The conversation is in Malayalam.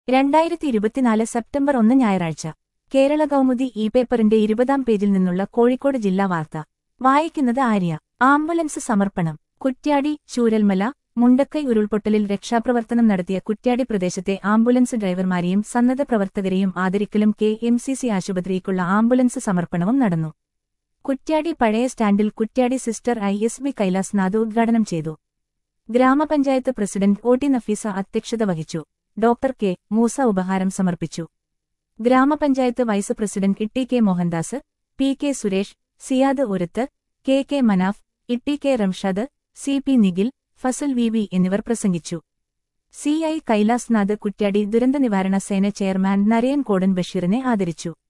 രണ്ടായിരത്തി ഇരുപത്തിനാല് സെപ്റ്റംബർ ഒന്ന് ഞായറാഴ്ച കേരള കൗമുദി ഇ പേപ്പറിന്റെ ഇരുപതാം പേജിൽ നിന്നുള്ള കോഴിക്കോട് ജില്ലാ വാർത്ത വായിക്കുന്നത് ആര്യ ആംബുലൻസ് സമർപ്പണം കുറ്റ്യാടി ചൂരൽമല മുണ്ടക്കൈ ഉരുൾപൊട്ടലിൽ രക്ഷാപ്രവർത്തനം നടത്തിയ കുറ്റ്യാടി പ്രദേശത്തെ ആംബുലൻസ് ഡ്രൈവർമാരെയും സന്നദ്ധ പ്രവർത്തകരെയും ആദരിക്കലും കെ എം സി സി ആശുപത്രിക്കുള്ള ആംബുലൻസ് സമർപ്പണവും നടന്നു കുറ്റ്യാടി പഴയ സ്റ്റാൻഡിൽ Kuttiady sister I S B Kailas Nath ഉദ്ഘാടനം ചെയ്തു ഗ്രാമപഞ്ചായത്ത് പ്രസിഡന്റ് ഒ ടി നഫീസ അധ്യക്ഷത വഹിച്ചു ഡോക്ടർ കെ മൂസ ഉപഹാരം സമർപ്പിച്ചു ഗ്രാമപഞ്ചായത്ത് vice president Itti K Mohandas P K Suresh Siyad Urath K K Manaf Itti K Ramshad C P Nikhil Fasal V V എന്നിവർ പ്രസംഗിച്ചു സി ഐ കൈലാസ് നാഥ് കുറ്റ്യാടി ദുരന്തനിവാരണ സേന ചെയർമാൻ നരയൻ കോടൻ ബഷീറിനെ ആദരിച്ചു